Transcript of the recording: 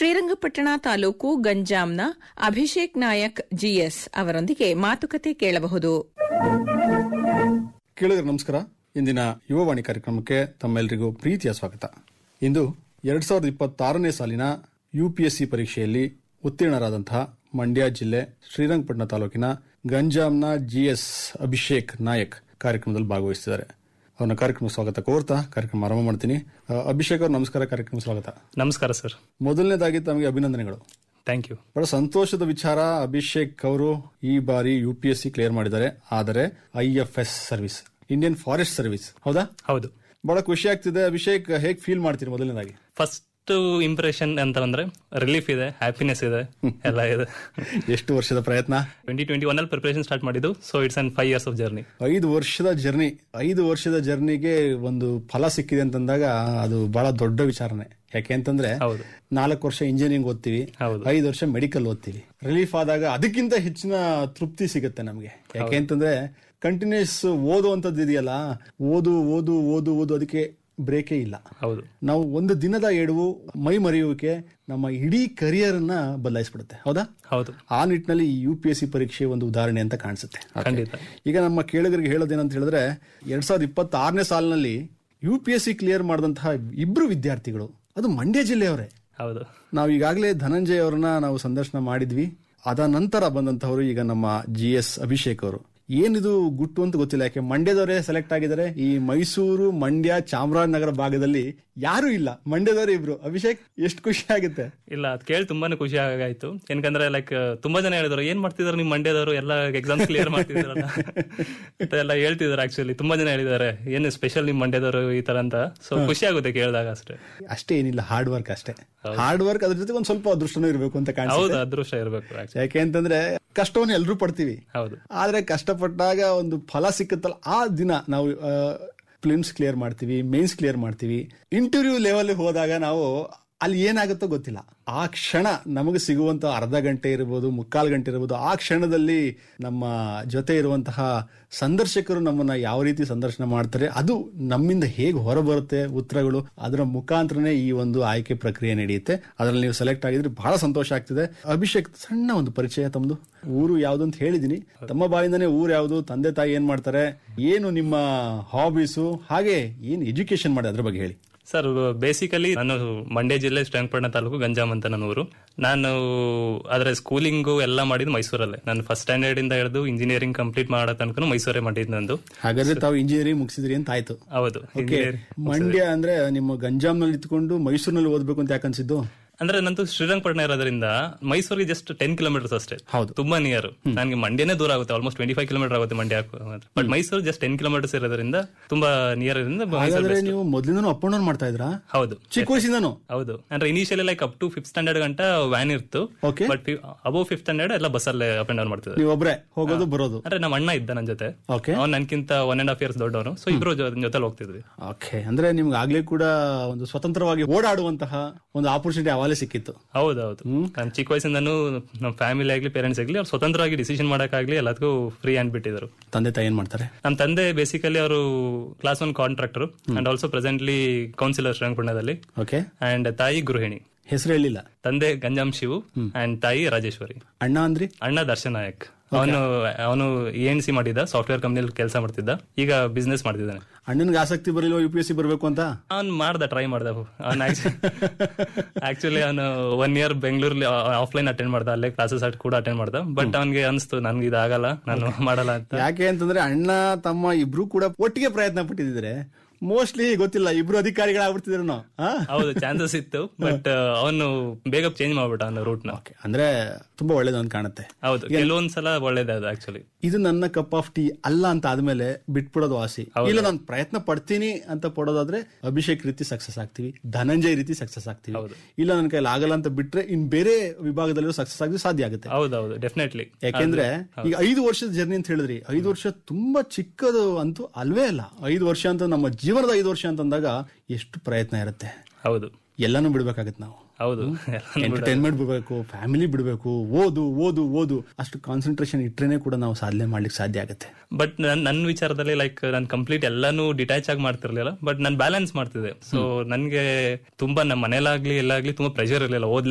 ಶ್ರೀರಂಗಪಟ್ಟಣ ತಾಲೂಕು ಗಂಜಾಂನ ಅಭಿಷೇಕ್ ನಾಯಕ್ ಜಿಎಸ್ ಅವರೊಂದಿಗೆ ಮಾತುಕತೆ ಕೇಳಬಹುದು ಕೇಳಿದ್ರೆ ನಮಸ್ಕಾರ ಇಂದಿನ ಯುವವಾಣಿ ಕಾರ್ಯಕ್ರಮಕ್ಕೆ ತಮ್ಮೆಲ್ಲರಿಗೂ ಪ್ರೀತಿಯ ಸ್ವಾಗತ ಇಂದು ಎರಡ್ ಸಾವಿರದ ಇಪ್ಪತ್ತಾರನೇ ಸಾಲಿನ ಯುಪಿಎಸ್ಸಿ ಪರೀಕ್ಷೆಯಲ್ಲಿ ಉತ್ತೀರ್ಣರಾದಂತಹ ಮಂಡ್ಯ ಜಿಲ್ಲೆ ಶ್ರೀರಂಗಪಟ್ಟಣ ತಾಲೂಕಿನ ಗಂಜಾಂನ ಜಿಎಸ್ ಅಭಿಷೇಕ್ ನಾಯಕ್ ಕಾರ್ಯಕ್ರಮದಲ್ಲಿ ಭಾಗವಹಿಸಿದ್ದಾರೆ ಅವನ ಕಾರ್ಯಕ್ರಮ ಸ್ವಾಗತ ಕೋರ್ತಾ ಕಾರ್ಯಕ್ರಮ ಆರಂಭ ಮಾಡ್ತೀನಿ ಅ, ಅಭಿಷೇಕ್ ಅವ್ರ ನಮಸ್ಕಾರ ಕಾರ್ಯಕ್ರಮ ಸ್ವಾಗತ ನಮಸ್ಕಾರ ಸರ್ ಮೊದಲನೇದಾಗಿ ತಮಗೆ ಅಭಿನಂದನೆಗಳು ಥ್ಯಾಂಕ್ ಯು ಬಹಳ ಸಂತೋಷದ ವಿಚಾರ ಅಭಿಷೇಕ್ ಅವರು ಈ ಬಾರಿ U P S C clear ಮಾಡಿದ್ದಾರೆ ಆದರೆ I F S service Indian forest service ಹೌದಾ ಹೌದು ಬಹಳ ಖುಷಿ ಆಗ್ತಿದೆ ಅಭಿಷೇಕ್ ಹೇಗ್ ಫೀಲ್ ಮಾಡ್ತೀರಿ ಮೊದಲನೇದಾಗಿ ಫಸ್ಟ್ ಇಂಪ್ರೆಷನ್ ಅಂತ ಬಂದ್ರೆ ರಿಲೀಫ್ ಇದೆ ಹ್ಯಾಪಿನೆಸ್ ಇದೆ ಎಲ್ಲ ಇದೆ ಎಷ್ಟು ವರ್ಷದ ಪ್ರಯತ್ನ ಟ್ವೆಂಟಿ ಟ್ವೆಂಟಿ ಒನ್ ಅಲ್ಲಿ ಪ್ರಿಪರೇಷನ್ ಸ್ಟಾರ್ಟ್ ಮಾಡಿದ್ದು so it's an five years of journey ಐದು ವರ್ಷದ ಜರ್ನಿ ಐದು ವರ್ಷದ ಜರ್ನಿಗೆ ಒಂದು ಫಲ ಸಿಕ್ಕಿದೆ ಅಂತಂದಾಗ ಅದು ಬಹಳ ದೊಡ್ಡ ವಿಚಾರನೆ ಯಾಕೆ ಅಂತಂದ್ರೆ ಹೌದು ನಾಲ್ಕು ವರ್ಷ ಇಂಜಿನಿಯರಿಂಗ್ ಓದ್ತೀವಿ ಹೌದು. ಐದು ವರ್ಷ ಮೆಡಿಕಲ್ ಓದ್ತೀವಿ ರಿಲೀಫ್ ಆದಾಗ ಅದಕ್ಕಿಂತ ಹೆಚ್ಚಿನ ತೃಪ್ತಿ ಸಿಗುತ್ತೆ ನಮಗೆ ಯಾಕೆ ಅಂತಂದ್ರೆ ಕಂಟಿನ್ಯೂಸ್ ಓದುವಂಥದ್ದು ಇದೆಯಲ್ಲ ಓದು ಓದು ಓದು ಓದು ಅದಕ್ಕೆ ಬ್ರೇಕೇ ಇಲ್ಲ ಹೌದು ನಾವು ಒಂದು ದಿನದ ಎಡವು ಮೈ ಮರೆಯುವಿಕೆ ನಮ್ಮ ಇಡೀ ಕರಿಯರ್ ಅನ್ನ ಬದಲಾಯಿಸ್ಬಿಡುತ್ತೆ ಹೌದಾ ಹೌದು ಆ ನಿಟ್ಟಿನಲ್ಲಿ ಯು ಪಿ ಎಸ್ ಸಿ ಪರೀಕ್ಷೆ ಒಂದು ಉದಾಹರಣೆ ಅಂತ ಕಾಣಿಸುತ್ತೆ ಖಂಡಿತ ಈಗ ನಮ್ಮ ಕೇಳುಗರಿಗೆ ಹೇಳೋದೇನಂತ ಹೇಳಿದ್ರೆ ಎರಡ್ ಸಾವಿರದ ಇಪ್ಪತ್ತಾರನೇ ಸಾಲಿನಲ್ಲಿ U P S C clear ಮಾಡಿದಂತಹ ಇಬ್ರು ವಿದ್ಯಾರ್ಥಿಗಳು ಅದು ಮಂಡ್ಯ ಜಿಲ್ಲೆಯವರೇ ಹೌದು ನಾವು ಈಗಾಗಲೇ ಧನಂಜಯ್ ಅವರನ್ನ ನಾವು ಸಂದರ್ಶನ ಮಾಡಿದ್ವಿ ಅದ ನಂತರ ಬಂದಂತಹವರು ಈಗ ನಮ್ಮ ಜಿ ಎಸ್ ಅಭಿಷೇಕ್ ಅವರು ಏನಿದು ಗುಟ್ಟು ಅಂತ ಗೊತ್ತಿಲ್ಲ ಯಾಕೆ ಮಂಡ್ಯದವರೇ ಸೆಲೆಕ್ಟ್ ಆಗಿದ್ದಾರೆ ಈ ಮೈಸೂರು ಮಂಡ್ಯ ಚಾಮರಾಜನಗರ ಭಾಗದಲ್ಲಿ ಯಾರು ಇಲ್ಲ ಮಂಡ್ಯದವರೇ ಇಬ್ರು ಅಭಿಷೇಕ್ ಎಷ್ಟು ಖುಷಿ ಆಗುತ್ತೆ ಇಲ್ಲ ಅದ್ ಕೇಳಿ ತುಂಬಾನೇ ಖುಷಿ ಆಗಾಯ್ತು ಯಾಕಂದ್ರೆ ಲೈಕ್ ತುಂಬಾ ಜನ ಹೇಳಿದ್ರು ಏನ್ ಮಾಡ್ತಿದಾರೆ ನಿಮ್ ಮಂಡ್ಯದವರು ಎಲ್ಲ ಎಕ್ಸಾಮ್ ಕ್ಲಿಯರ್ ಮಾಡ್ತಿದಾರಲ್ಲ ಅಂತ ಎಲ್ಲ ಹೇಳ್ತಿದಾರೆ ಆಕ್ಚುಲಿ ತುಂಬಾ ಜನ ಹೇಳಿದ್ದಾರೆ ಏನು ಸ್ಪೆಷಲ್ ನಿಮ್ ಮಂಡ್ಯದವರು ಈ ತರ ಅಂತ ಸೊ ಖುಷಿ ಆಗುತ್ತೆ ಕೇಳಿದಾಗ ಅಷ್ಟೇ ಅಷ್ಟೇ ಏನಿಲ್ಲ ಹಾರ್ಡ್ ವರ್ಕ್ ಅಷ್ಟೇ ಹಾರ್ಡ್ ವರ್ಕ್ ಅದ್ರ ಜೊತೆಗೆ ಒಂದ್ ಸ್ವಲ್ಪ ಅದೃಷ್ಟನೂ ಇರಬೇಕು ಅಂತ ಕಾಣಿಸುತ್ತೆ ಹೌದು ಅದೃಷ್ಟ ಇರ್ಬೇಕು actually. ಯಾಕೆ ಅಂತಂದ್ರೆ ಕಷ್ಟವನ್ನು ಎಲ್ಲರೂ ಪಡ್ತೀವಿ ಹೌದು ಆದ್ರೆ ಕಷ್ಟಪಟ್ಟಾಗ ಒಂದು ಫಲ ಸಿಕ್ಕತ್ತಲ್ಲ ಆ ದಿನ ನಾವು ಫಿಲ್ಮ್ಸ್ ಕ್ಲಿಯರ್ ಮಾಡ್ತೀವಿ ಮೇನ್ಸ್ ಕ್ಲಿಯರ್ ಮಾಡ್ತೀವಿ ಇಂಟರ್ವ್ಯೂ ಲೆವೆಲ್ ಹೋದಾಗ ನಾವು ಅಲ್ಲಿ ಏನಾಗುತ್ತೋ ಗೊತ್ತಿಲ್ಲ ಆ ಕ್ಷಣ ನಮಗೆ ಸಿಗುವಂತ ಅರ್ಧ ಗಂಟೆ ಇರ್ಬೋದು ಮುಕ್ಕಾಲು ಗಂಟೆ ಇರ್ಬೋದು ಆ ಕ್ಷಣದಲ್ಲಿ ನಮ್ಮ ಜೊತೆ ಇರುವಂತಹ ಸಂದರ್ಶಕರು ನಮ್ಮನ್ನ ಯಾವ ರೀತಿ ಸಂದರ್ಶನ ಮಾಡ್ತಾರೆ ಅದು ನಮ್ಮಿಂದ ಹೇಗೆ ಹೊರಬರುತ್ತೆ ಉತ್ತರಗಳು ಅದರ ಮುಖಾಂತರನೇ ಈ ಒಂದು ಆಯ್ಕೆ ಪ್ರಕ್ರಿಯೆ ನಡೆಯುತ್ತೆ ಅದರಲ್ಲಿ ನೀವು ಸೆಲೆಕ್ಟ್ ಆಗಿದ್ರೆ ಬಹಳ ಸಂತೋಷ ಆಗ್ತಿದೆ ಅಭಿಷೇಕ್ ಸಣ್ಣ ಒಂದು ಪರಿಚಯ ತಮ್ಮದು ಊರು ಯಾವ್ದು ಅಂತ ಹೇಳಿದೀನಿ ತಮ್ಮ ಬಾಯಿಂದನೇ ಊರು ಯಾವುದು ತಂದೆ ತಾಯಿ ಏನ್ ಮಾಡ್ತಾರೆ ಏನು ನಿಮ್ಮ ಹಾಬೀಸು ಹಾಗೆ ಏನು ಎಜುಕೇಶನ್ ಮಾಡಿ ಅದ್ರ ಬಗ್ಗೆ ಹೇಳಿ ಸರ್ ಬೇಸಿಕಲಿ ನಾನು ಮಂಡ್ಯ ಜಿಲ್ಲೆ ಶ್ರೀರಂಗಪಟ್ಟಣ ತಾಲೂಕು ಗಂಜಾಮ್ ಅಂತ ನನ್ನ ಊರು ನಾನು ಅದರ ಸ್ಕೂಲಿಂಗು ಎಲ್ಲ ಮಾಡಿದ್ದು ಮೈಸೂರಲ್ಲೇ ನಾನು ಫಸ್ಟ್ ಸ್ಟ್ಯಾಂಡರ್ಡ್ ಇಂದ ಹಿಡಿದು ಇಂಜಿನಿಯರಿಂಗ್ ಕಂಪ್ಲೀಟ್ ಮಾಡೋ ತನಕ ಮೈಸೂರೇ ಮಾಡಿದ್ದು ನಂದು ಹಾಗಾದ್ರೆ ತಾವು ಇಂಜಿನಿಯರಿಂಗ್ ಮುಗಿಸಿದ್ರಿ ಅಂತ ಆಯ್ತು ಹೌದು ಓಕೆ engineering. ಮಂಡ್ಯ ಅಂದ್ರೆ ನಿಮ್ಮ ಗಂಜಾಂನಲ್ಲಿ ಇದ್ಕೊಂಡು ಮೈಸೂರಿನಲ್ಲಿ ಓದ್ಬೇಕು ಅಂತ ಯಾಕೆ ಅನ್ಸಿದ್ದು ಅಂದ್ರೆ ನಂದು ಶ್ರೀರಂಗಪಟ್ಟಣ ಇರೋದ್ರಿಂದ ಮೈಸೂರಿಗೆ ಜಸ್ಟ್ ಟೆನ್ ಕಿಲೋಮೀಟರ್ಸ್ ಅಷ್ಟೇ ಹೌದು. ತುಂಬಾ ನಿಯರ್ ನನಗೆ ಮಂಡ್ಯನೇ ದೂರ ಆಗುತ್ತೆ ಆಲ್ಮೋಸ್ಟ್ ಟ್ವೆಂಟಿ ಫೈವ್ ಕಿಲೋಮೀಟರ್ ಆಗುತ್ತೆ Mandya but Mysuru just ten kilometres ಇರೋದ್ರಿಂದ ತುಂಬಾ ನಿಯರ್ ಇರೋದ್ರಿಂದ ಮೈಸೂರು ಹಾಗಾದ್ರೆ best. ನೀವು ಮೊದಲಿಂದನೂ ಅಪ್ ಅಂಡ್ ಡೌನ್ ಮಾಡ್ತಾ ಇದ್ರಾ ಹೌದು ಚಿಕ್ಕ ವಯಸ್ಸಿಂದನೂ ಹೌದು ಅಂದ್ರೆ initially like up to fifth standard ಗಂಟ ವ್ಯಾನ್ ಇತ್ತು Okay. But above fifth standard ಎಲ್ಲ ಬಸ್ಸಲ್ಲೇ ಅಪ್ ಅಂಡ್ ಡೌನ್ ಮಾಡ್ತಿದ್ದೆ ನೀವು ಒಬ್ರೆ ಹೋಗೋದು ಬರೋದು ಅಂದ್ರೆ ನಮ್ಮ ಅಣ್ಣ ಇದ್ದ ನನ್ನ ಜೊತೆ ಓಕೆ ಅವ್ನು ನನ್ಕಿಂತ ಒನ್ ಅಂಡ್ ಹಾಫ್ ಇಯರ್ಸ್ ದೊಡ್ಡವನು ಸೊ ಇಬ್ರು ಜೊತೆ ಹೋಗ್ತಿದ್ವಿ ಓಕೆ ಅಂದ್ರೆ ನಿಮ್ಗೆ ಆಗ್ಲೇ ಕೂಡ ಒಂದು ಸ್ವತಂತ್ರವಾಗಿ ಓಡಾಡುವಂತಹ ಒಂದು ಆಪರ್ಚುನಿಟಿ ಅವಾಗಲೇ ಸಿಕ್ಕಿತ್ತು ಹೌದೌದು ನಾನು ಚಿಕ್ಕ ವಯಸ್ಸಿಂದನೂ ನಮ್ಮ ಫ್ಯಾಮಿಲಿ ಆಗ್ಲಿ ಪೇರೆಂಟ್ಸ್ ಆಗ್ಲಿ ಅವ್ರು ಸ್ವತಂತ್ರವಾಗಿ ಡಿಸಿಷನ್ ಮಾಡಕ್ಕಾಗ್ಲಿ ಎಲ್ಲದಕ್ಕೂ ಫ್ರೀ ಹ್ಯಾಂಡ್ ಬಿಟ್ಟಿದ್ರು ತಂದೆ ತಾಯಿ ಏನ್ ಮಾಡ್ತಾರೆ ನಮ್ಮ ತಂದೆ ಬೇಸಿಕಲಿ ಅವರು class one contractor and also presently councillor ಶ್ರೀರಂಗಪಟ್ಟಣದಲ್ಲಿ ಓಕೆ ಅಂಡ್ ತಾಯಿ ಗೃಹಿಣಿ ಹೆಸರು ಹೇಳಿಲ್ಲ ತಂದೆ ಗಂಜಾಮ್ ಶಿವು ಅಂಡ್ ತಾಯಿ ರಾಜೇಶ್ವರಿ ಅಣ್ಣ ಅಂದ್ರಿ ಅಣ್ಣ ದರ್ಶನ್ ನಾಯಕ್ ಅವನು ಅವನು ಎನ್ ಸಿ ಮಾಡಿದ್ದ ಸಾಫ್ಟ್ವೇರ್ ಕಂಪ್ನಿಯಲ್ಲಿ ಕೆಲಸ ಮಾಡ್ತಿದ್ದ ಈಗ ಬಿಸ್ನೆಸ್ ಮಾಡ್ತಿದ್ದಾನೆ ಅಣ್ಣನಿಗೆ ಆಸಕ್ತಿ ಬರಲಿಲ್ಲ ಯು ಪಿ ಎಸ್ ಸಿ ಬರಬೇಕು ಅಂತ ಅವ್ನು ಮಾಡ್ದ ಟ್ರೈ ಮಾಡ್ದ ಅವ್ನು ಆಕ್ಚುಲಿ ಅವನು ಒನ್ ಇಯರ್ ಬೆಂಗಳೂರಲ್ಲಿ ಆಫ್ಲೈನ್ ಅಟೆಂಡ್ ಮಾಡ್ದ ಅಲ್ಲೇ ಕ್ಲಾಸಸ್ ಕೂಡ ಅಟೆಂಡ್ ಮಾಡ್ದ ಬಟ್ ಅವ್ನಿಗೆ ಅನಿಸ್ತು ನನ್ಗೆ ಇದಾಗಲ್ಲ ನಾನು ಮಾಡಲ್ಲ ಅಂತ ಯಾಕೆ ಅಂತಂದ್ರೆ ಅಣ್ಣ ತಮ್ಮ ಇಬ್ರು ಕೂಡ ಒಟ್ಟಿಗೆ ಪ್ರಯತ್ನ ಪಟ್ಟಿದ್ರೆ ಮೋಸ್ಟ್ಲಿ ಗೊತ್ತಿಲ್ಲ ಇಬ್ರು ಅಧಿಕಾರಿಗಳಾಗ್ಬಿಡ್ತಿದ್ರು ನಾವು ಹೌದು ಚಾನ್ಸಸ್ ಇತ್ತು ಬಟ್ ಅವನು ಬೇಗ ಚೇಂಜ್ ಮಾಡ್ಬಿಟ್ಟ ಅವನ ರೂಟ್ ನ ಓಕೆ ಅಂದ್ರೆ ತುಂಬಾ ಒಳ್ಳೇದು ಅಂತ ಕಾಣುತ್ತೆ ಹೌದು ಕೆಲವೊಂದ್ಸಲ ಒಳ್ಳೇದೇ ಅದು ಆಕ್ಚುಲಿ ಇದು ನನ್ನ ಕಪ್ ಆಫ್ ಟೀ ಅಲ್ಲ ಅಂತ ಆದ್ಮೇಲೆ ಬಿಟ್ಬಿಡೋದು ವಾಸಿ ಇಲ್ಲ ನಾನು ಪ್ರಯತ್ನ ಪಡ್ತೀನಿ ಅಂತ ಪಡೋದಾದ್ರೆ ಅಭಿಷೇಕ್ ರೀತಿ ಸಕ್ಸಸ್ ಆಗ್ತೀವಿ ಧನಂಜಯ್ ರೀತಿ ಸಕ್ಸಸ್ ಆಗ್ತೀವಿ ಇಲ್ಲ ನನ್ನ ಕೈಲಿ ಆಗಲ್ಲ ಅಂತ ಬಿಟ್ರೆ ಇನ್ ಬೇರೆ ವಿಭಾಗದಲ್ಲೂ ಸಕ್ಸಸ್ ಆಗಿ ಸಾಧ್ಯ ಆಗುತ್ತೆ ಹೌದೌದು ಡೆಫಿನೆಟ್ಲಿ ಯಾಕೆಂದ್ರೆ ಈಗ ಐದು ವರ್ಷದ ಜರ್ನಿ ಅಂತ ಹೇಳಿದ್ರಿ ಐದು ವರ್ಷ ತುಂಬಾ ಚಿಕ್ಕದು ಅಂತೂ ಅಲ್ವೇ ಅಲ್ಲ ಐದು ವರ್ಷ ಅಂತ ನಮ್ಮ ಜೀವನದ ಐದು ವರ್ಷ ಅಂತಂದಾಗ ಎಷ್ಟು ಪ್ರಯತ್ನ ಇರುತ್ತೆ ಹೌದು ಎಲ್ಲಾನು ಬಿಡ್ಬೇಕಾಗತ್ತೆ ನಾವು ಹೌದು ಎಂಟರ್ಟೈನ್ಮೆಂಟ್ ಬಿಡಬೇಕು ಫ್ಯಾಮಿಲಿ ಬಿಡಬೇಕು ಓದು ಓದು ಓದು ಅಷ್ಟು ಕಾನ್ಸಂಟ್ರೇಷನ್ ಇಟ್ರೇನೆ ಕೂಡ ನಾವು ಸಾಧನೆ ಮಾಡ್ಲಿಕ್ಕೆ ಸಾಧ್ಯ ಆಗುತ್ತೆ ಬಟ್ ನನ್ನ ವಿಚಾರದಲ್ಲಿ ಲೈಕ್ ನಾನು ಕಂಪ್ಲೀಟ್ ಎಲ್ಲಾನು ಡಿಟ್ಯಾಚ್ ಆಗಿ ಮಾಡ್ತಿರ್ಲಿಲ್ಲ ಬಟ್ ನಾನು ಬ್ಯಾಲೆನ್ಸ್ ಮಾಡ್ತಿದ್ದೆ ಸೊ ನನ್ಗೆ ತುಂಬಾ ನಮ್ಮ ಮನೇಲಾಗ್ಲಿ ಎಲ್ಲಾಗ್ಲಿ ತುಂಬಾ ಪ್ರೆಷರ್ ಇರಲಿಲ್ಲ ಓದ್ಲೇ